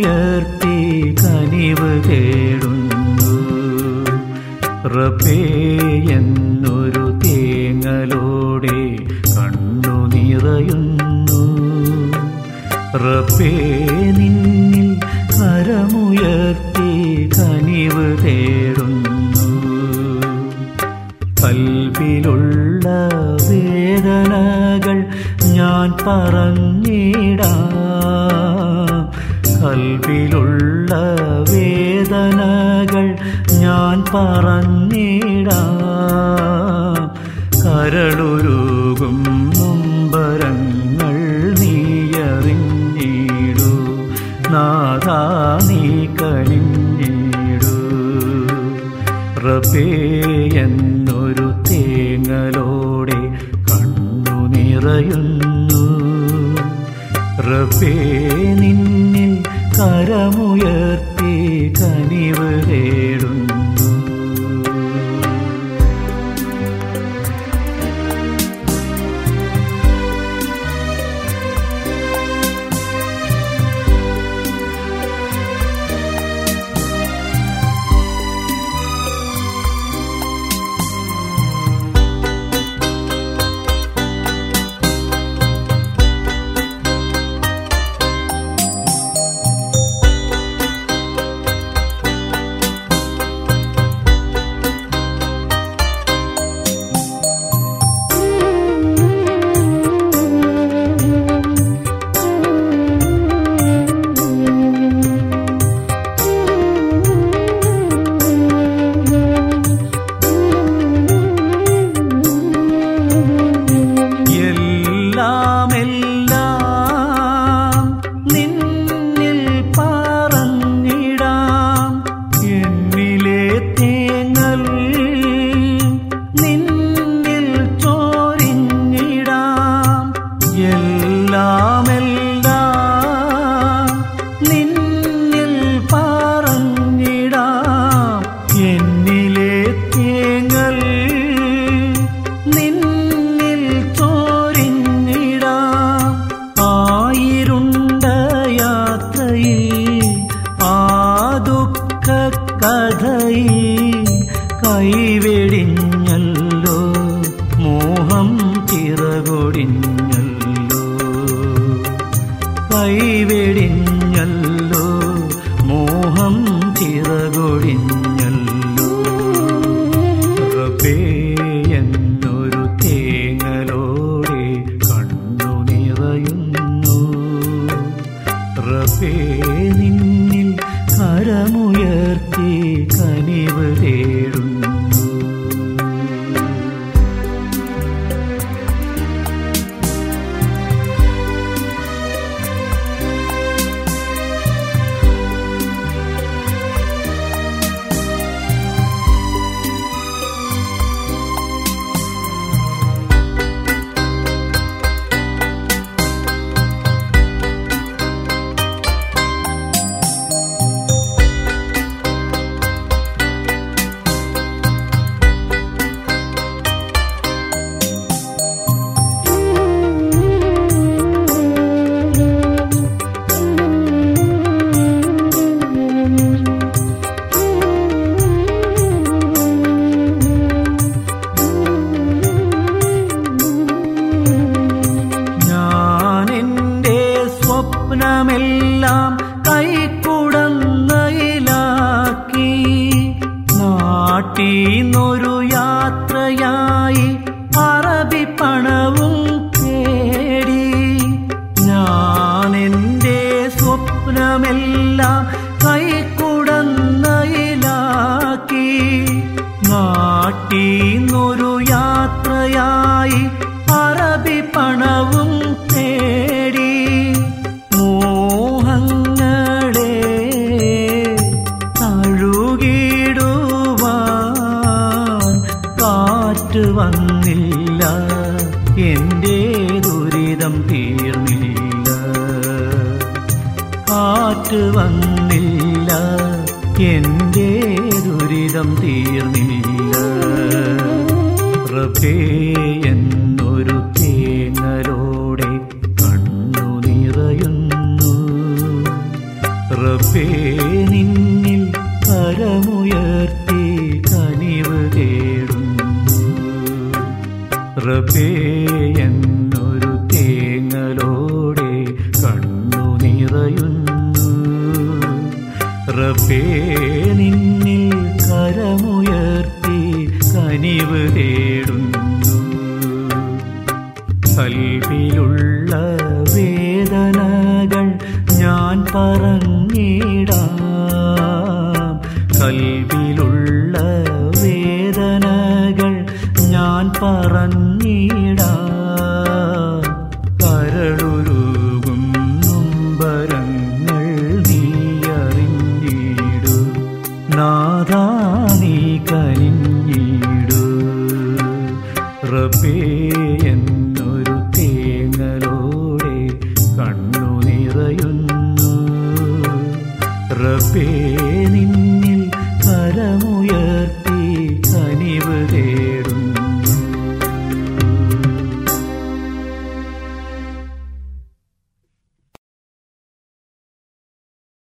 കരമുയർത്തി കനിവ് തേടുന്നു റബ്ബേ എന്നൊരു തേങ്ങലോടെ കണ്ണു നിറയുന്നു റബ്ബേ നിന്നിൽ കരമുയർത്തി കനിവ് തേടുന്നു കൽവിലുള്ള വേദനകൾ ഞാൻ പറഞ്ഞിടാം കൽവിലുള്ള വേദനകൾ ഞാൻ പറഞ്ഞിടാം കരളുരുകും നൊമ്പരങ്ങൾ നീയറിഞ്ഞിടൂ നാഥാ നീ കനിഞ്ഞിടൂ റബേ എന്നൊരു തേങ്ങലോടെ കണ്ണു നിറയുന്നു റബേ നിന്നിൽ കരമുയർത്തി കനിവ് തേടുന്നു എല്ലാം എല്ലാം നിന്നിൽ പറഞ്ഞിടാം എന്നിലെ തേങ്ങൽ നിന്നിൽ ചോരിഞ്ഞിടാം എല്ലാം എല്ലാം നിന്നിൽ പറഞ്ഞിടാം എന്നിലെ തേങ്ങൽ നിന്നിൽ ചോരിഞ്ഞിടാം ആയിരുണ്ട യാത്രയിൽ ആ ദുഃഖ കഥയിൽ കൈവെടിഞ്ഞല്ലോ മോഹം ചിറകൊടിഞ്ഞല്ലോ കൈവെടിഞ്ഞല്ലോ മോഹം ചിറകൊടിഞ്ഞല്ലോ റബ്ബേ എന്നൊരു തേങ്ങലോടെ കണ്ണു നിറയുന്നു റബ്ബേ നിന്നിൽ കരമുയർത്തി കനിവ് തേടുന്നു ഞാൻ എൻ്റെ സ്വപ്നമെല്ലാം കൈക്കുടന്നയിലാക്കി നാട്ടീന്നൊരു യാത്രയായി അറബി പണവും തേടി ഞാൻ എൻ്റെ സ്വപ്നമെല്ലാം കൈക്കുടന്നയിലാക്കി നാട്ടീന്നൊരു യാത്രയായി അറബി പണവും തേടി മോഹങ്ങളെ തഴുകിടുവാൻ കാറ്റ് വന്നില്ല എൻ്റെ ദുരിതം തീർന്നില്ല കാറ്റ് വന്നില്ല എൻ്റെ ദുരിതം തീർന്നില്ല റബ്ബേ എന്നൊരു തേങ്ങലോടെ കണ്ണു നിറയുന്നു റബ്ബേ നിന്നിൽ കരമുയർത്തി കനിവ് തേടുന്നു റബ്ബേ എന്നൊരു തേങ്ങലോടെ കണ്ണു നിറയുന്നു റബ്ബേ നിന്നിൽ കരമുയർത്തി കനിവ് തേടുന്നു കൽവിലുള്ള വേദനകൾ ഞാൻ പറഞ്ഞിടാം കൽവിലുള്ള വേദനകൾ ഞാൻ പറഞ്ഞിടാം കരളുരുകും നൊമ്പരങ്ങൾ നീ അറിഞ്ഞിടൂ നാഥാ നീ കനിഞ്ഞിടൂ റബ്ബേ എന്നൊരു തേങ്ങലോടെ കണ്ണു നിറയുന്നു റബ്ബേ നിൻ